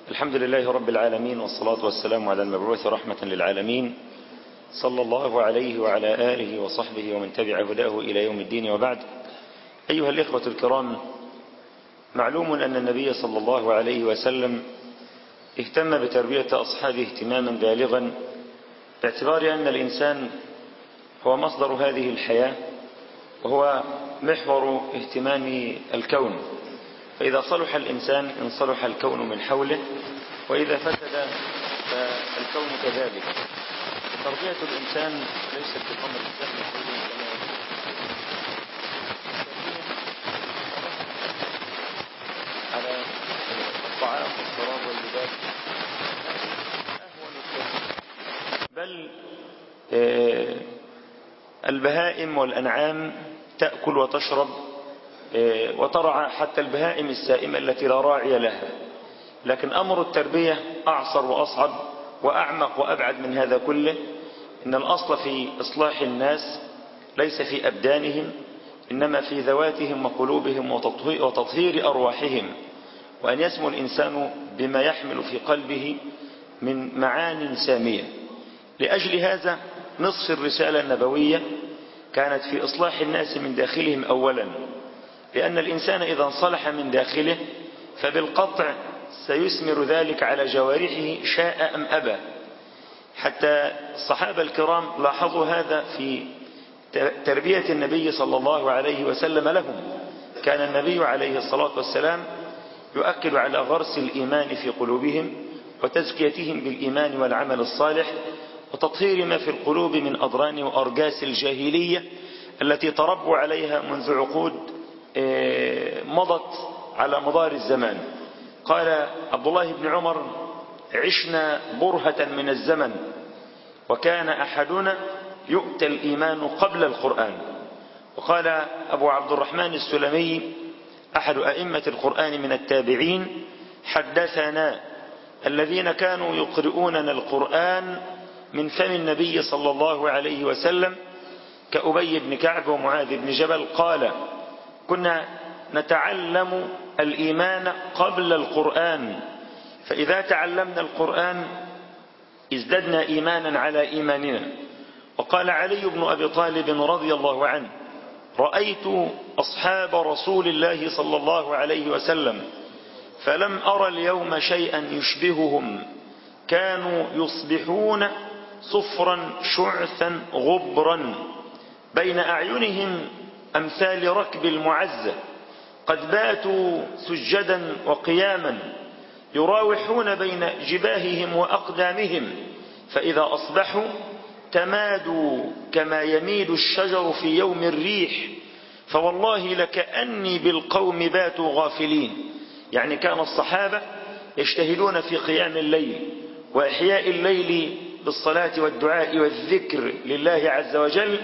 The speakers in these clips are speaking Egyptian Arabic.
الحمد لله رب العالمين والصلاة والسلام على المبعوث رحمة للعالمين صلى الله عليه وعلى آله وصحبه ومن تبع هداه إلى يوم الدين وبعد أيها الإخوة الكرام معلوم أن النبي صلى الله عليه وسلم اهتم بتربية أصحابه اهتماما بالغا باعتبار أن الإنسان هو مصدر هذه الحياة وهو محور اهتمام الكون فإذا صلح الإنسان إن صلح الكون من حوله وإذا فسد فالكون كذلك تربية الإنسان ليست بأمر سهل على الطعام والشراب واللباس بل البهائم والأنعام تأكل وتشرب وترعى حتى البهائم السائمة التي لا راعي لها لكن أمر التربية أعصر وأصعب وأعمق وأبعد من هذا كله إن الأصل في إصلاح الناس ليس في أبدانهم إنما في ذواتهم وقلوبهم وتطهير أرواحهم وأن يسمو الإنسان بما يحمل في قلبه من معان سامية لأجل هذا نصف الرسالة النبوية كانت في إصلاح الناس من داخلهم أولا لأن الإنسان إذا انصلح من داخله فبالقطع سيثمر ذلك على جوارحه شاء أم أبى حتى الصحابة الكرام لاحظوا هذا في تربية النبي صلى الله عليه وسلم لهم كان النبي عليه الصلاة والسلام يؤكد على غرس الإيمان في قلوبهم وتزكيتهم بالإيمان والعمل الصالح وتطهير ما في القلوب من أضران وأرجاس الجاهلية التي تربوا عليها منذ عقود مضت على مدار الزمان قال عبد الله بن عمر عشنا برهة من الزمن وكان أحدنا يؤتى الإيمان قبل القرآن وقال أبو عبد الرحمن السلمي أحد أئمة القرآن من التابعين حدثنا الذين كانوا يقرؤوننا القرآن من فم النبي صلى الله عليه وسلم كأبي بن كعب ومعاذ بن جبل قال كنا نتعلم الإيمان قبل القرآن فإذا تعلمنا القرآن ازددنا إيمانا على إيماننا وقال علي بن أبي طالب رضي الله عنه رأيت أصحاب رسول الله صلى الله عليه وسلم فلم أرى اليوم شيئا يشبههم كانوا يصبحون صفرا شعثا غبرا بين أعينهم أمثال ركب المعزة قد باتوا سجدا وقياما يراوحون بين جباههم وأقدامهم فإذا أصبحوا تمادوا كما يميد الشجر في يوم الريح فوالله لكأني بالقوم باتوا غافلين يعني كان الصحابة يجتهدون في قيام الليل وإحياء الليل بالصلاة والدعاء والذكر لله عز وجل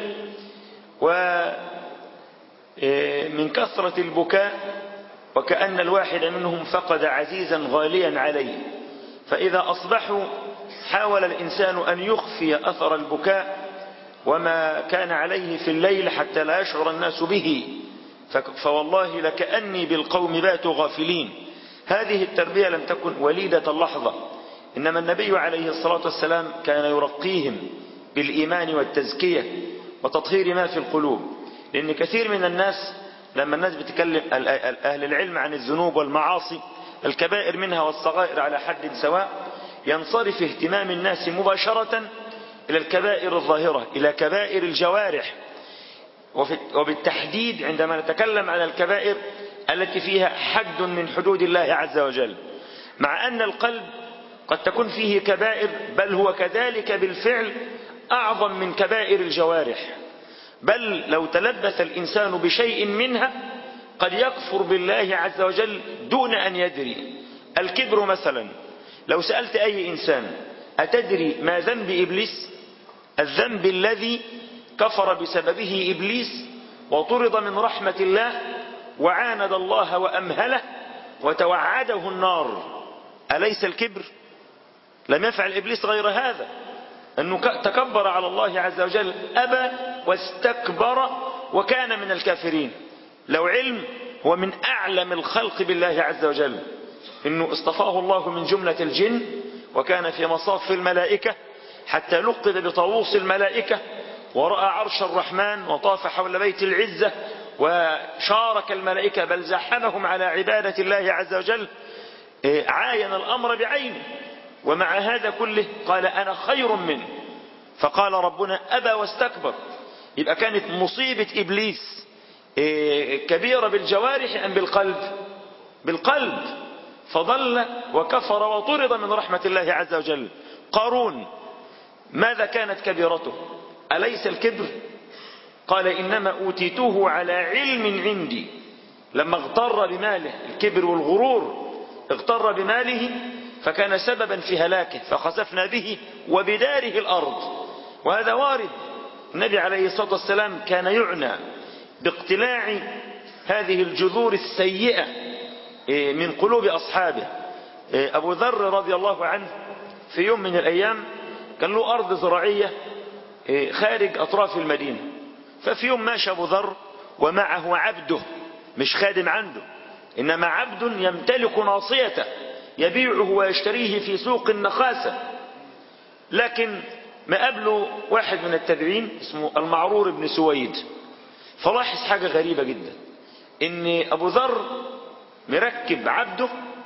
ومن كثرة البكاء وكأن الواحد منهم فقد عزيزا غاليا عليه فإذا أصبحوا حاول الإنسان أن يخفي أثر البكاء وما كان عليه في الليل حتى لا يشعر الناس به فوالله لكأني بالقوم باتوا غافلين هذه التربية لم تكن وليدة اللحظة إنما النبي عليه الصلاة والسلام كان يرقيهم بالإيمان والتزكية وتطهير ما في القلوب لأن كثير من الناس لما الناس بتكلم أهل العلم عن الذنوب والمعاصي الكبائر منها والصغائر على حد سواء ينصرف اهتمام الناس مباشرة إلى الكبائر الظاهرة إلى كبائر الجوارح وبالتحديد عندما نتكلم عن الكبائر التي فيها حد من حدود الله عز وجل مع أن القلب قد تكون فيه كبائر بل هو كذلك بالفعل أعظم من كبائر الجوارح بل لو تلبس الإنسان بشيء منها قد يكفر بالله عز وجل دون أن يدري الكبر مثلا لو سألت أي إنسان أتدري ما ذنب إبليس الذنب الذي كفر بسببه إبليس وطرد من رحمة الله وعاند الله وأمهله وتوعده النار أليس الكبر لم يفعل إبليس غير هذا أنه تكبر على الله عز وجل أبى واستكبر وكان من الكافرين لو علم هو من أعلم الخلق بالله عز وجل انه اصطفاه الله من جملة الجن وكان في مصاف الملائكة حتى لقب بطاووس الملائكة ورأى عرش الرحمن وطاف حول بيت العزة وشارك الملائكة بل زحمهم على عبادة الله عز وجل عاين الأمر بعينه ومع هذا كله قال أنا خير منه فقال ربنا أبى واستكبر يبقى كانت مصيبة إبليس كبيرة بالجوارح أم بالقلب بالقلب فضل وكفر وطرد من رحمة الله عز وجل قارون ماذا كانت كبيرته أليس الكبر قال إنما أوتيته على علم عندي لما اغتر بماله الكبر والغرور اغتر بماله فكان سببا في هلاكه فخسفنا به وبداره الأرض وهذا وارد النبي عليه الصلاة والسلام كان يعنى باقتلاع هذه الجذور السيئة من قلوب أصحابه أبو ذر رضي الله عنه في يوم من الأيام كان له أرض زراعية خارج أطراف المدينة ففي يوم ماشى أبو ذر ومعه عبده مش خادم عنده إنما عبد يمتلك ناصيته يبيعه ويشتريه في سوق النخاسة لكن ما قبله واحد من التابعين اسمه المعرور بن سويد فلاحظ حاجة غريبة جدا ان ابو ذر مركب عبده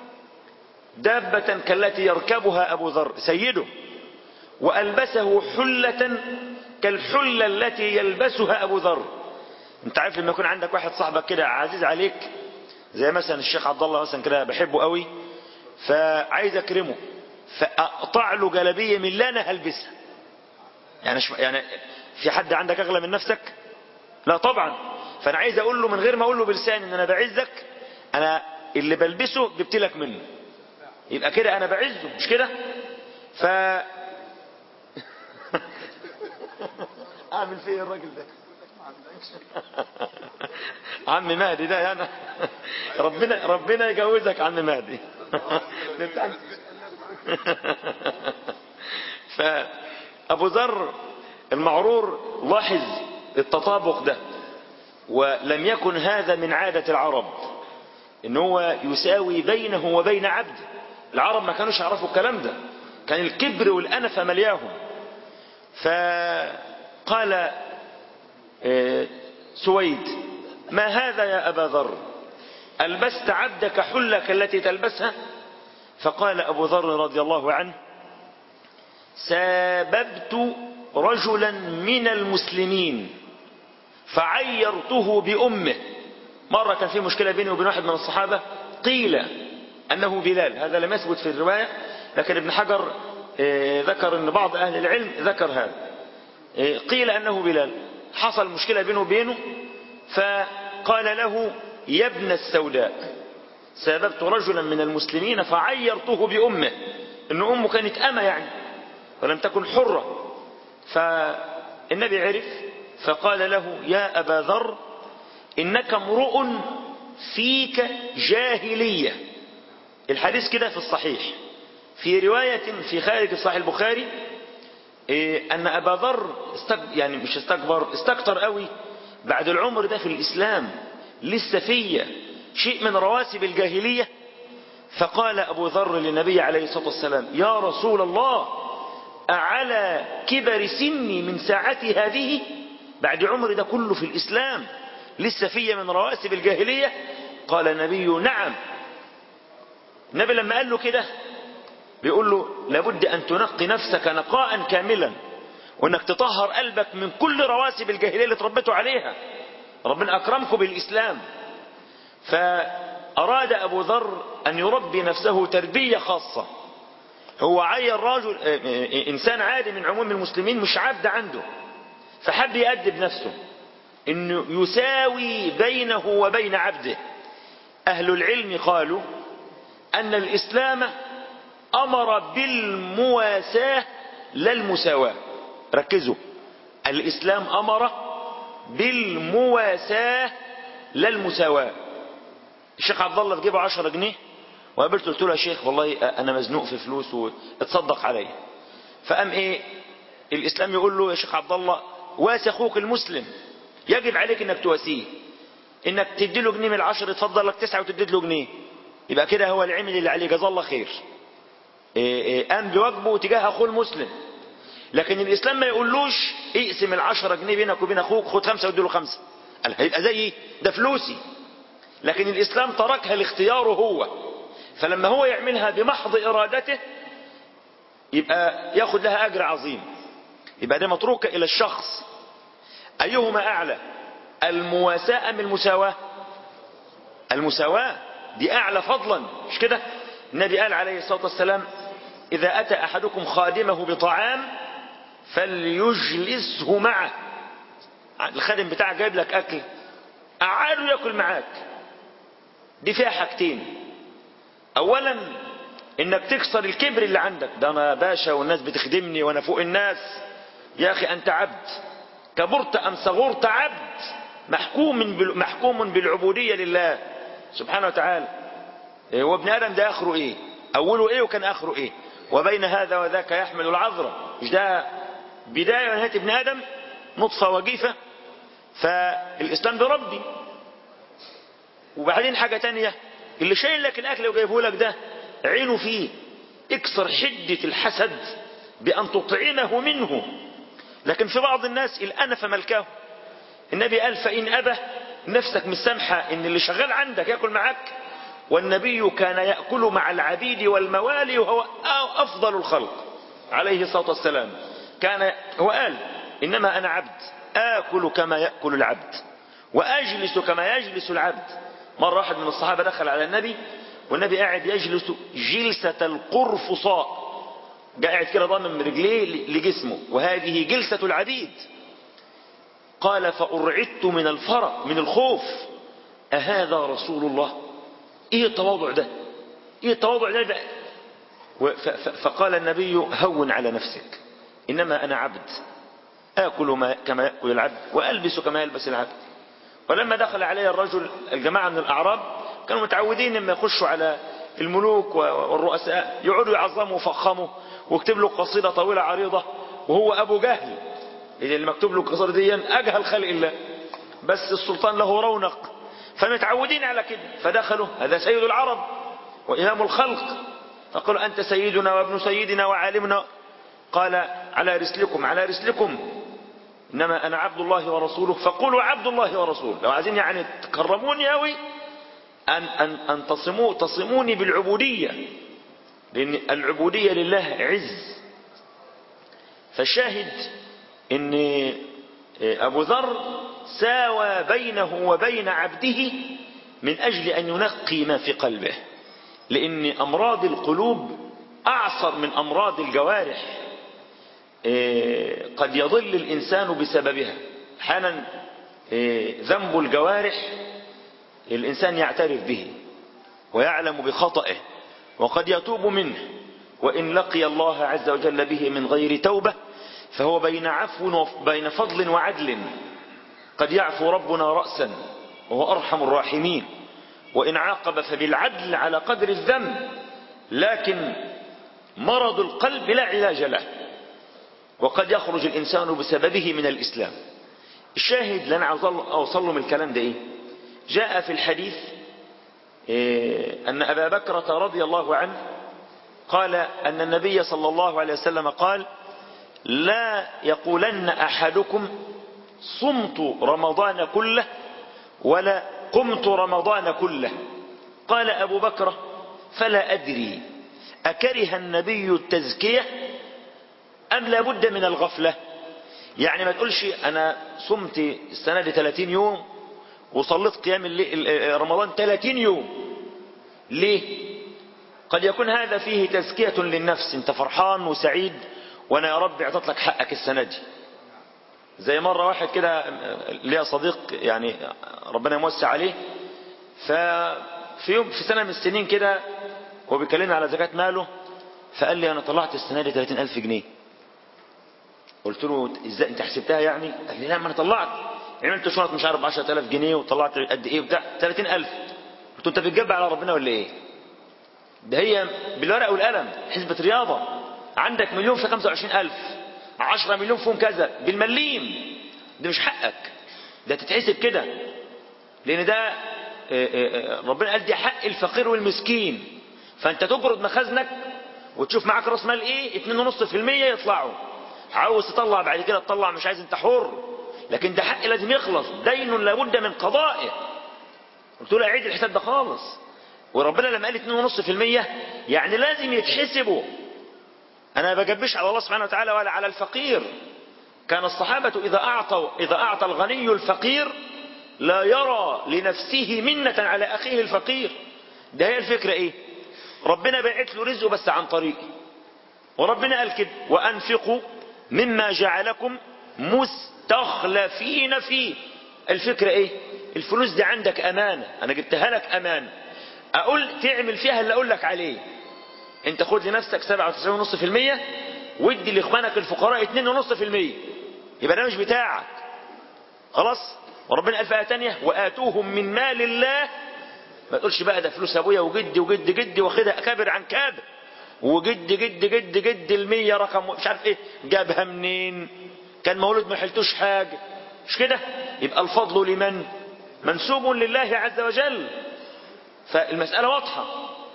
دابة كالتي يركبها ابو ذر سيده والبسه حلة كالحلة التي يلبسها ابو ذر انت عارف لما يكون عندك واحد صاحبك كده عزيز عليك زي مثلا الشيخ عبد الله مثلا كده بحبه قوي فعايز اكرمه فاقطع له جلبيه من اللي انا هلبسها يعني يعني في حد عندك اغلى من نفسك لا طبعا فانا عايز اقول له من غير ما اقول له بلساني ان انا بعزك انا اللي بلبسه جبت لك منه يبقى كده انا بعزه مش كده ف اعمل فيه الراجل ده عم مهدي ده انا ربنا ربنا يجوزك عم مهدي فابو ذر المعرور لاحظ التطابق ده ولم يكن هذا من عادة العرب ان هو يساوي بينه وبين عبد العرب ما كانوش يعرفوا الكلام ده كان الكبر والأنفة ملياهم فقال سويد ما هذا يا أبا ذر ألبست عبدك حلك التي تلبسها فقال أبو ذر رضي الله عنه ساببت رجلا من المسلمين فعيرته بأمه مرة كان في مشكلة بيني وبين واحد من الصحابة قيل أنه بلال هذا لم يثبت في الرواية لكن ابن حجر ذكر أن بعض أهل العلم ذكر هذا قيل أنه بلال حصل مشكلة بينه وبينه فقال له يا ابن السوداء ساببت رجلا من المسلمين فعيرته بأمه أن أمه كانت أمة يعني ولم تكن حرة فالنبي عرف فقال له يا أبا ذر إنك امرؤ فيك جاهلية الحديث كده في الصحيح في رواية في خارج صحيح البخاري إيه أن أبا ذر استك يعني مش استكبر استكتر قوي بعد العمر ده في الإسلام لسه فيا شيء من رواسب الجاهلية فقال أبو ذر للنبي عليه الصلاة والسلام يا رسول الله أعلى كبر سني من ساعتي هذه بعد عمر ده كله في الإسلام لسه فيا من رواسب الجاهلية قال النبي نعم النبي لما قال له كده بيقول له لابد أن تنقي نفسك نقاء كاملا وأنك تطهر قلبك من كل رواسب الجاهلية اللي تربيته عليها ربنا أكرمكم بالإسلام فأراد أبو ذر أن يربي نفسه تربية خاصة هو عين راجل إنسان عادي من عموم المسلمين مش عبد عنده فحب يأدب نفسه انه يساوي بينه وبين عبده اهل العلم قالوا ان الاسلام امر بالمواساة لا المساواة ركزوا الاسلام امر بالمواساة لا المساواة الشيخ عبد الله في جيبه 10 جنيه وقابلته قلت له يا شيخ والله انا مزنوق في فلوس واتصدق عليا فقام ايه الاسلام يقول له يا شيخ عبد الله واسي اخوك المسلم يجب عليك انك تواسيه انك تدي له جنيه من العشر تفضل لك تسعة وتدي له جنيه يبقى كده هو العمل اللي عليه جزاه الله خير إيه إيه قام بواجبه تجاه اخوه المسلم لكن الاسلام ما يقولوش اقسم العشرة جنيه بينك وبين اخوك خد خمسة واديله خمسة قال هيبقى زي ايه ده فلوسي لكن الاسلام تركها لاختياره هو فلما هو يعملها بمحض ارادته يبقى ياخد لها اجر عظيم يبقى ده متروكة الى الشخص ايهما اعلى المواساة ام المساواة المساواة دي اعلى فضلا مش كده النبي قال عليه الصلاة والسلام اذا اتى احدكم خادمه بطعام فليجلسه معه الخادم بتاعك جايب لك اكل قعده ياكل معاك دي فيها حاجتين اولا انك تكسر الكبر اللي عندك ده انا باشا والناس بتخدمني وانا فوق الناس يا اخي انت عبد كبرت ام صغرت عبد محكوم بال... محكوم بالعبودية لله سبحانه وتعالى إيه وابن ادم ده اخره ايه اوله ايه وكان اخره ايه وبين هذا وذاك يحمل العذراء مش ده بداية ونهاية ابن ادم نطفة وجيفة فالاسلام بربي وبعدين حاجة تانية اللي شايل لك الاكل وجايبه لك ده عينه فيه اكسر حدة الحسد بأن تطعمه منه لكن في بعض الناس الأنف ملكاه النبي قال فإن أبى نفسك مش سامحة إن اللي شغال عندك يأكل معك والنبي كان يأكل مع العبيد والموالي وهو أفضل الخلق عليه الصلاة والسلام كان هو قال إنما أنا عبد آكل كما يأكل العبد وأجلس كما يجلس العبد مرة واحد من الصحابة دخل على النبي والنبي قاعد يجلس جلسة القرفصاء قاعد كده ضامن رجليه لجسمه وهذه جلسة العبيد قال فأرعدت من الفرق من الخوف أهذا رسول الله ايه التواضع ده ايه التواضع ده, ده فقال النبي هون على نفسك إنما أنا عبد آكل ما كما يأكل العبد وألبس كما يلبس العبد ولما دخل علي الرجل الجماعة من الأعراب كانوا متعودين لما يخشوا على الملوك والرؤساء يقعدوا يعظموا وفخموا واكتب له قصيدة طويلة عريضة وهو أبو جهل اللي مكتوب له القصيدة دي أجهل خلق الله بس السلطان له رونق فمتعودين على كده فدخلوا هذا سيد العرب وإمام الخلق فقالوا أنت سيدنا وابن سيدنا وعالمنا قال على رسلكم على رسلكم إنما أنا عبد الله ورسوله فقولوا عبد الله ورسوله لو عايزين يعني تكرموني أوي أن, أن, أن تصموا تصموني بالعبودية لأن العبودية لله عز فالشاهد أن أبو ذر ساوى بينه وبين عبده من أجل أن ينقي ما في قلبه لأن أمراض القلوب أعصر من أمراض الجوارح قد يضل الإنسان بسببها حالا ذنب الجوارح الإنسان يعترف به ويعلم بخطئه وقد يتوب منه وإن لقي الله عز وجل به من غير توبة فهو بين عفو وبين فضل وعدل قد يعفو ربنا رأسا وهو أرحم الراحمين وإن عاقب فبالعدل على قدر الذنب لكن مرض القلب لا علاج له وقد يخرج الإنسان بسببه من الإسلام الشاهد اللي أنا أوصل له من الكلام ده إيه جاء في الحديث إيه أن أبا بكرة رضي الله عنه قال أن النبي صلى الله عليه وسلم قال لا يقولن أحدكم صمت رمضان كله ولا قمت رمضان كله قال أبو بكر فلا أدري أكره النبي التزكية أم لابد من الغفلة يعني ما تقولش أنا صمت السنة دي 30 يوم وصليت قيام رمضان 30 يوم ليه قد يكون هذا فيه تزكية للنفس انت فرحان وسعيد وانا يا رب اعطيت لك حقك السنة دي زي مرة واحد كده ليا صديق يعني ربنا يموسع عليه ففي يوم في سنة من السنين كده هو بيكلمني على زكاة ماله فقال لي انا طلعت السنة دي 30 ألف جنيه قلت له ازاي انت حسبتها يعني قال لي لا ما انا طلعت عملت شنط مش عارف 10000 جنيه وطلعت قد ايه وبتاع 30000 قلت له انت بتجب على ربنا ولا ايه ده هي بالورق والقلم حسبة رياضة عندك مليون في 25000 10 مليون فيهم كذا بالمليم ده مش حقك ده تتحسب كده لان ده ربنا قال دي حق الفقير والمسكين فانت تبرد مخازنك وتشوف معاك راس مال ايه 2.5% يطلعوا عاوز تطلع بعد كده تطلع مش عايز انت حر لكن ده حق لازم يخلص دين لابد من قضائه قلت له عيد الحساب ده خالص وربنا لما قال 2.5% يعني لازم يتحسبوا انا ما بجبش على الله سبحانه وتعالى ولا على الفقير كان الصحابة إذا أعطوا إذا أعطى الغني الفقير لا يرى لنفسه منة على أخيه الفقير ده هي الفكرة إيه ربنا باعت له رزقه بس عن طريقي وربنا قال كده وأنفقوا مما جعلكم مستخلفين فيه الفكرة إيه الفلوس دي عندك أمانة أنا جبتها لك أمانة أقول تعمل فيها اللي أقول لك عليه أنت خد لنفسك 97.5% وادي لاخوانك الفقراء 2.5% يبقى ده مش بتاعك خلاص وربنا قال في ايه ثانيه واتوهم من مال الله ما تقولش بقى ده فلوس ابويا وجدي وجد جدي واخدها كابر عن كابر وجد جد جد جد المية رقم مش عارف ايه جابها منين كان مولود ما حلتوش حاجة مش كده يبقى الفضل لمن منسوب لله عز وجل فالمسألة واضحة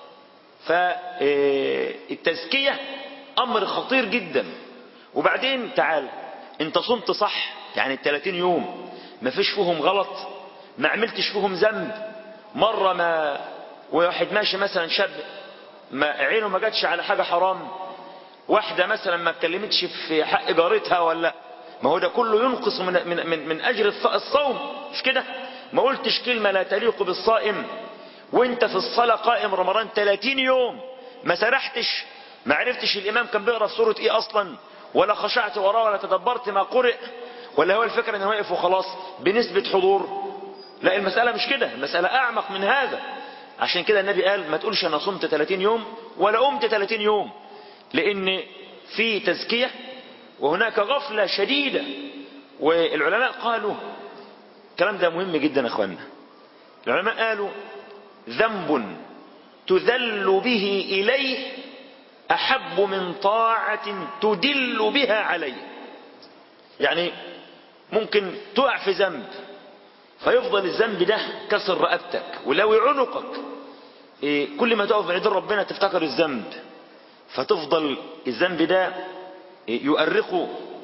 فالتزكية امر خطير جدا وبعدين تعال انت صمت صح يعني ال 30 يوم ما فيش فيهم غلط ما عملتش فيهم ذنب مرة ما واحد ماشي مثلا شاب ما عينه ما جاتش على حاجة حرام واحدة مثلا ما اتكلمتش في حق جارتها ولا ما هو ده كله ينقص من, من, من, من أجر الصوم مش كده ما قلتش كلمة لا تليق بالصائم وانت في الصلاة قائم رمضان 30 يوم ما سرحتش ما عرفتش الإمام كان بيقرأ في سورة إيه أصلا ولا خشعت وراه ولا تدبرت ما قرئ ولا هو الفكرة أنه واقف وخلاص بنسبة حضور لا المسألة مش كده المسألة أعمق من هذا عشان كده النبي قال ما تقولش أنا صمت 30 يوم ولا قمت 30 يوم لأن في تزكية وهناك غفلة شديدة والعلماء قالوا الكلام ده مهم جدا يا أخوانا العلماء قالوا ذنب تذل به إليه أحب من طاعة تدل بها عليه يعني ممكن تقع في ذنب فيفضل الذنب ده كسر رقبتك ولو عنقك إيه كل ما تقف بعيد ربنا تفتكر الذنب فتفضل الذنب ده يؤرقه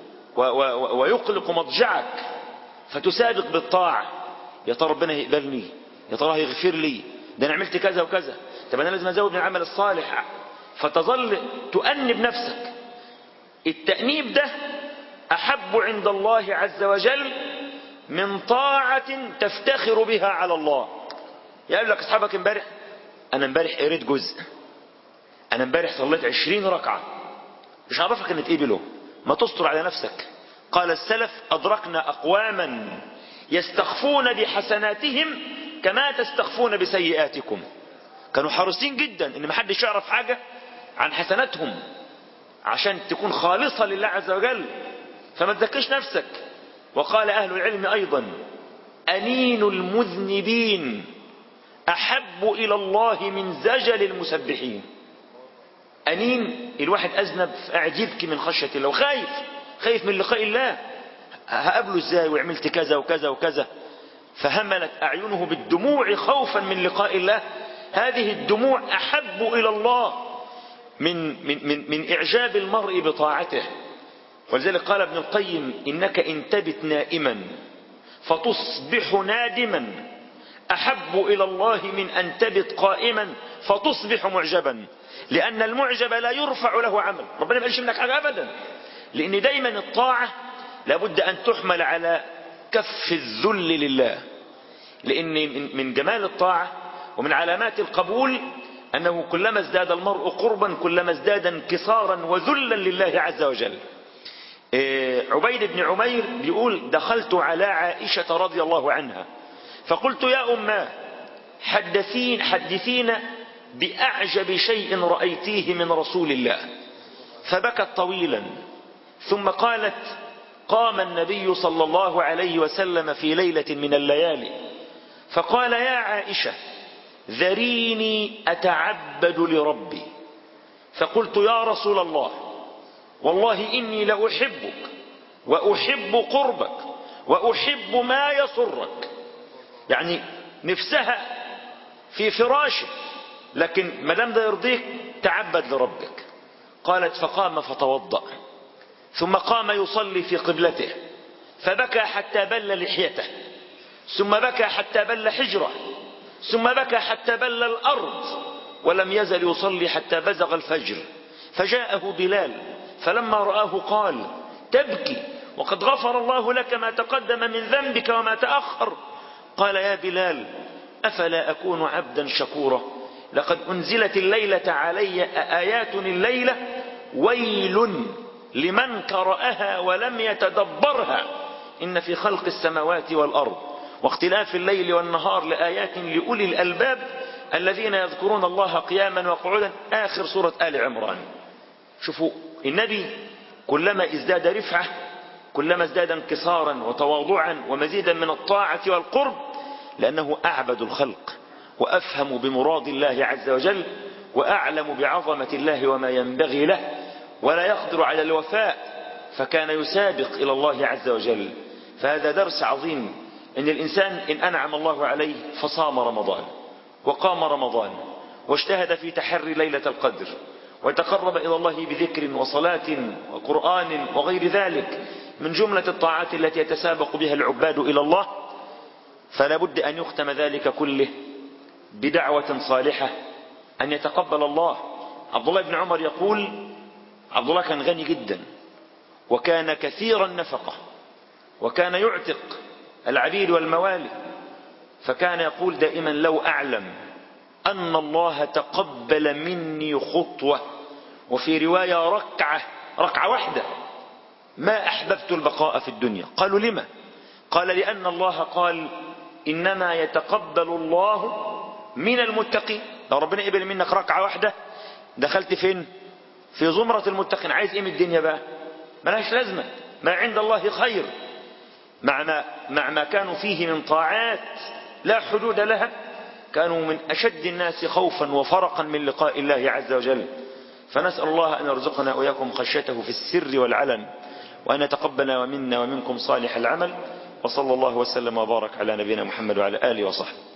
ويقلق مضجعك فتسابق بالطاعة يا ترى ربنا يقبلني يا ترى يغفر لي ده انا عملت كذا وكذا طب انا لازم ازود من العمل الصالح فتظل تؤنب نفسك التأنيب ده أحب عند الله عز وجل من طاعة تفتخر بها على الله يقول لك أصحابك امبارح أنا امبارح قريت جزء أنا امبارح صليت عشرين ركعة مش عرفك أن تقبله ما تستر على نفسك قال السلف أدركنا أقواما يستخفون بحسناتهم كما تستخفون بسيئاتكم كانوا حريصين جدا ان محدش يعرف حاجة عن حسناتهم عشان تكون خالصة لله عز وجل فما تذكرش نفسك وقال أهل العلم أيضا أنين المذنبين أحب إلى الله من زجل المسبحين أنين الواحد أذنب قاعد يبكي من خشية الله وخايف خايف من لقاء الله هقابله ازاي وعملت كذا وكذا وكذا فهملت أعينه بالدموع خوفا من لقاء الله هذه الدموع أحب إلى الله من, من, من, من إعجاب المرء بطاعته ولذلك قال ابن القيم إنك إن تبت نائما فتصبح نادما أحب إلى الله من أن تبت قائما فتصبح معجبا لأن المعجب لا يرفع له عمل ربنا ما قالش منك حاجة أبدا لأن دايما الطاعة لابد أن تحمل على كف الذل لله لأن من جمال الطاعة ومن علامات القبول أنه كلما ازداد المرء قربا كلما ازداد انكسارا وذلا لله عز وجل عبيد بن عمير بيقول دخلت على عائشة رضي الله عنها فقلت يا أماه حدثين حدثينا بأعجب شيء رأيتيه من رسول الله فبكت طويلا ثم قالت قام النبي صلى الله عليه وسلم في ليلة من الليالي فقال يا عائشة ذريني أتعبد لربي فقلت يا رسول الله والله إني لأحبك وأحب قربك وأحب ما يسرك يعني نفسها في فراشه لكن ما دام ده يرضيك تعبد لربك قالت فقام فتوضأ ثم قام يصلي في قبلته فبكى حتى بل لحيته ثم بكى حتى بل حجره ثم بكى حتى بل الأرض ولم يزل يصلي حتى بزغ الفجر فجاءه بلال فلما رآه قال تبكي وقد غفر الله لك ما تقدم من ذنبك وما تأخر قال يا بلال أفلا أكون عبدا شكورا لقد أنزلت الليلة علي آيات الليلة ويل لمن قرأها ولم يتدبرها إن في خلق السماوات والأرض واختلاف الليل والنهار لآيات لأولي الألباب الذين يذكرون الله قياما وقعودا آخر سورة آل عمران شوفوا النبي كلما ازداد رفعة كلما ازداد انكسارا وتواضعا ومزيدا من الطاعة والقرب لأنه أعبد الخلق وأفهم بمراد الله عز وجل وأعلم بعظمة الله وما ينبغي له ولا يقدر على الوفاء فكان يسابق إلى الله عز وجل فهذا درس عظيم إن الإنسان إن أنعم الله عليه فصام رمضان وقام رمضان واجتهد في تحري ليلة القدر وتقرب إلى الله بذكر وصلاة وقرآن وغير ذلك من جملة الطاعات التي يتسابق بها العباد إلى الله فلا بد أن يختم ذلك كله بدعوة صالحة أن يتقبل الله عبد الله بن عمر يقول عبد الله كان غني جدا وكان كثير النفقة وكان يعتق العبيد والموالي فكان يقول دائما لو أعلم أن الله تقبل مني خطوة وفي رواية ركعة ركعة واحدة ما أحببت البقاء في الدنيا قالوا لما قال لأن الله قال إنما يتقبل الله من المتقين لو ربنا قبل منك ركعة واحدة دخلت فين في زمرة المتقين عايز ايه من الدنيا بقى ملهاش لازمة ما عند الله خير مع ما, مع ما كانوا فيه من طاعات لا حدود لها كانوا من أشد الناس خوفا وفرقا من لقاء الله عز وجل فنسأل الله أن يرزقنا وإياكم خشيته في السر والعلن وأن يتقبل ومنا ومنكم صالح العمل وصلى الله وسلم وبارك على نبينا محمد وعلى آله وصحبه